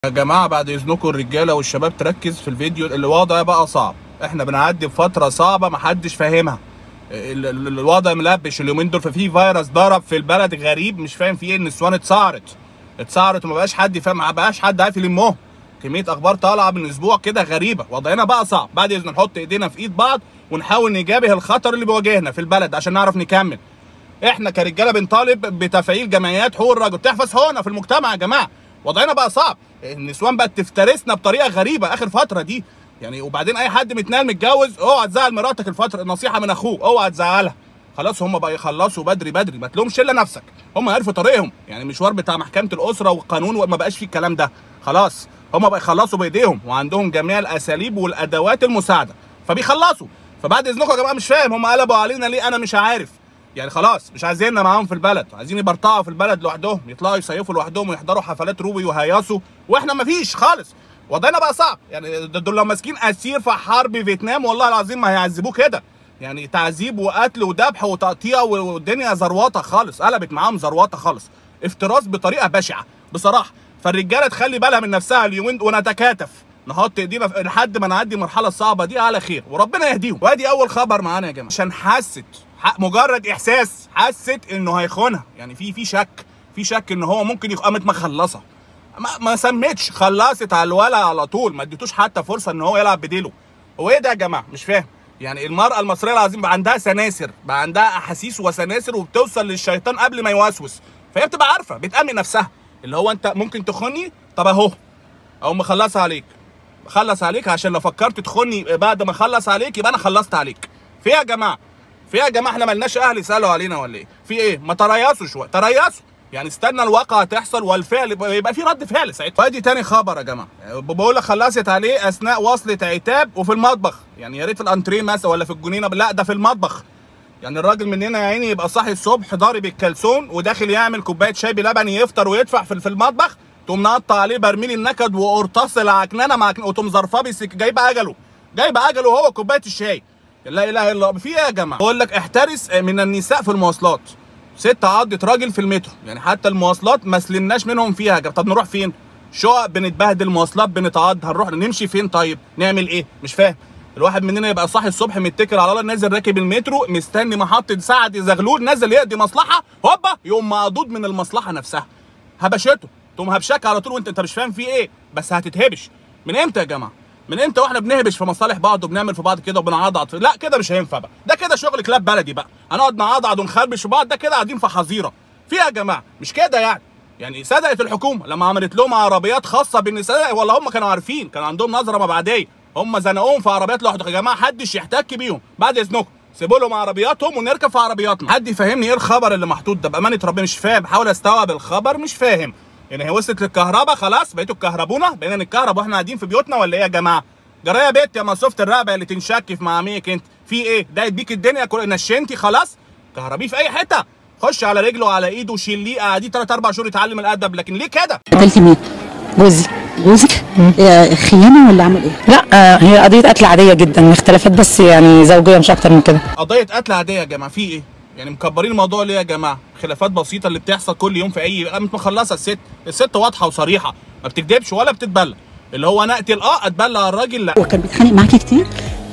يا جماعه بعد اذنكم الرجاله والشباب تركز في الفيديو الوضع بقى صعب احنا بنعدي بفتره صعبه محدش فاهمها ال- ال- الوضع ملبش اليومين دول ففي فيروس ضرب في البلد غريب مش فاهم فيه ايه النسوان اتسعرت اتسعرت وما بقاش حد فاهم ما بقاش حد عارف يلمهم كميه اخبار طالعه من اسبوع كده غريبه وضعنا بقى صعب بعد اذن نحط ايدينا في ايد بعض ونحاول نجابه الخطر اللي بيواجهنا في البلد عشان نعرف نكمل احنا كرجاله بنطالب بتفعيل جمعيات حقوق الرجل تحفظ حقوقنا في المجتمع يا جماعه وضعنا بقى صعب النسوان بقت تفترسنا بطريقه غريبه اخر فتره دي يعني وبعدين اي حد متنال متجوز اوعى تزعل مراتك الفتره نصيحه من اخوه اوعى تزعلها خلاص هم بقى يخلصوا بدري بدري ما تلومش الا نفسك هم عرفوا طريقهم يعني مشوار بتاع محكمه الاسره والقانون وما بقاش فيه الكلام ده خلاص هم بقى يخلصوا بايديهم وعندهم جميع الاساليب والادوات المساعده فبيخلصوا فبعد اذنكم يا جماعه مش فاهم هم قلبوا علينا ليه انا مش عارف يعني خلاص مش عايزيننا معاهم في البلد عايزين يبرطعوا في البلد لوحدهم يطلعوا يصيفوا لوحدهم ويحضروا حفلات روبي وهيصوا واحنا مفيش خالص وضعنا بقى صعب يعني د- دول لو ماسكين اسير في حرب فيتنام والله العظيم ما هيعذبوه كده يعني تعذيب وقتل وذبح وتقطيع والدنيا زروطه خالص قلبت معاهم زروطه خالص افتراس بطريقه بشعه بصراحه فالرجاله تخلي بالها من نفسها اليومين دول ونتكاتف نحط ايدينا في- لحد ما نعدي المرحله الصعبه دي على خير وربنا يهديهم وادي اول خبر معانا يا جماعه عشان حست ح- مجرد احساس حست انه هيخونها يعني في في شك في شك ان هو ممكن يبقى قامت مخلصه ما, ما سمتش خلصت على الولا على طول ما اديتوش حتى فرصه ان هو يلعب بديله هو ايه ده يا جماعه مش فاهم يعني المرأة المصرية العظيم بقى عندها سناسر بقى عندها أحاسيس وسناسر وبتوصل للشيطان قبل ما يوسوس فهي بتبقى عارفة بتأمن نفسها اللي هو أنت ممكن تخوني طب أهو أو مخلصها عليك خلص عليك عشان لو فكرت تخوني بعد ما اخلص عليك يبقى انا خلصت عليك في إيه يا جماعه في إيه يا جماعه احنا ملناش اهل يسالوا علينا ولا ايه في ايه ما تريثوا شويه تريثوا يعني استنى الواقعه تحصل والفعل يبقى يبقى في رد فعل ساعتها وادي تاني خبر يا جماعه بقول لك خلصت عليه اثناء وصله عتاب وفي المطبخ يعني يا ريت في الانتريه مثلا ولا في الجنينه لا ده في المطبخ يعني الراجل مننا يا عيني يبقى صاحي الصبح ضارب الكلسون وداخل يعمل كوبايه شاي بلبن يفطر ويدفع في في المطبخ تقوم نقطع عليه برميل النكد وقرطاس العكنانه مع وتقوم ظرفاه بالسك جايبه اجله جايبه اجله هو كوبايه الشاي لا اله الا الله في ايه يا جماعه بقول لك احترس من النساء في المواصلات ست عضت راجل في المترو يعني حتى المواصلات ما سلمناش منهم فيها يا جماعة. طب نروح فين شقق بنتبهدل مواصلات بنتعض هنروح نمشي فين طيب نعمل ايه مش فاهم الواحد مننا يبقى صاحي الصبح متكل على الله نازل راكب المترو مستني محطه سعد زغلول نازل يقضي مصلحه هوبا يقوم مقضود من المصلحه نفسها هبشته تقوم هبشك على طول وانت انت مش فاهم في ايه بس هتتهبش من امتى يا جماعه من امتى واحنا بنهبش في مصالح بعض وبنعمل في بعض كده وبنعضعض في... لا كده مش هينفع بقى ده كده شغل كلاب بلدي بقى هنقعد نعضعض ونخربش في بعض ده كده قاعدين في حظيره في إيه يا جماعه مش كده يعني يعني صدقت الحكومه لما عملت لهم عربيات خاصه بالنساء ولا هم كانوا عارفين كان عندهم نظره مبعديه هم زنقوهم في عربيات لوحدهم يا جماعه حدش يحتك بيهم بعد اذنكم سيبوا لهم عربياتهم ونركب في عربياتنا حد يفهمني ايه الخبر اللي محطوط ده بامانه ربنا مش فاهم بحاول استوعب الخبر مش فاهم يعني هي وصلت للكهرباء خلاص بقيتوا تكهربونا بقينا نتكهرب واحنا قاعدين في بيوتنا ولا ايه يا جماعه جرايه يا بيت يا مصوفه الرقبه اللي تنشك في معاميك انت في ايه دايت بيك الدنيا كل نشنتي خلاص كهربيه في اي حته خش على رجله وعلى ايده وشيليه قعديه 3 4 شهور يتعلم الادب لكن ليه كده قتلت مين؟ جوزي جوزك؟ إيه، خيانة ولا عمل ايه؟ لا آه، هي قضية قتل عادية جدا اختلافات بس يعني زوجية مش أكتر من كده قضيه قتل عاديه يا جماعه في ايه يعني مكبرين الموضوع ليه يا جماعه خلافات بسيطه اللي بتحصل كل يوم في اي قامت مخلصه الست الست واضحه وصريحه ما بتكدبش ولا بتتبلى اللي هو انا اقتل اه اتبلى على الراجل لا هو كان بيتخانق معاكي كتير؟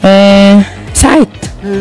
آه ساعات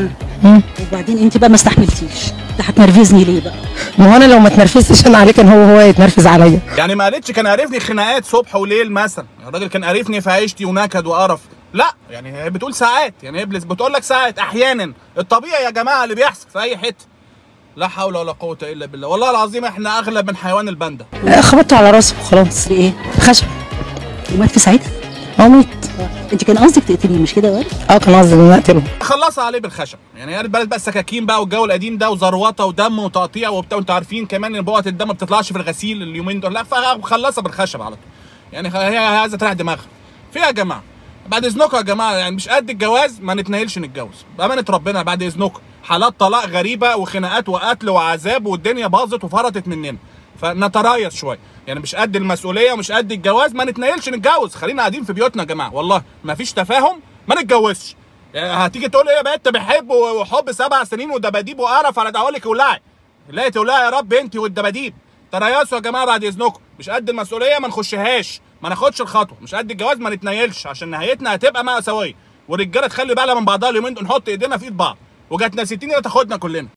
مم. وبعدين انت بقى ما استحملتيش ده هتنرفزني ليه بقى؟ ما هو أنا لو ما اتنرفزتش أنا عليه كان هو هو يتنرفز عليا يعني ما قالتش كان عارفني خناقات صبح وليل مثلا يعني الراجل كان عارفني في عيشتي ونكد وقرف لا يعني هي بتقول ساعات يعني هي بلس- بتقول لك ساعات احيانا الطبيعي يا جماعه اللي بيحصل في اي حته لا حول ولا قوه الا بالله والله العظيم احنا اغلب من حيوان الباندا آه، خبطته على راسه وخلاص ايه؟ خشب ومات في ساعتها؟ هو ميت انت كان قصدك تقتليه مش كده يا واد؟ اه كان قصدي إن أنا أقتله خلصها عليه بالخشب يعني هي البلد بقى السكاكين بقى والجو القديم ده وزروطه ودم وتقطيع وبتاع وانتوا عارفين كمان ان بقعه الدم ما بتطلعش في الغسيل اليومين دول لا فخلصها بالخشب على طول يعني هي عايزه تريح دماغها في إيه يا جماعه بعد اذنكم يا جماعه يعني مش قد الجواز ما نتناهلش نتجوز بامانه ربنا بعد اذنكم حالات طلاق غريبه وخناقات وقتل وعذاب والدنيا باظت وفرطت مننا فنتريث شويه يعني مش قد المسؤوليه ومش قد الجواز ما نتناهلش نتجوز خلينا قاعدين في بيوتنا يا جماعه والله ما فيش تفاهم ما نتجوزش يعني هتيجي تقول ايه يا بنت بحب وحب سبع سنين ودباديب وقرف على اقول لك ولعي لا تولعي يا رب انت والدباديب تريثوا يا جماعه بعد اذنكم مش قد المسؤوليه ما نخشهاش ما ناخدش الخطوه مش قد الجواز ما نتنيلش عشان نهايتنا هتبقى مأساويه والرجاله تخلي بالها من بعضها اليومين دول نحط ايدينا في ايد بعض وجاتنا 60 تاخدنا كلنا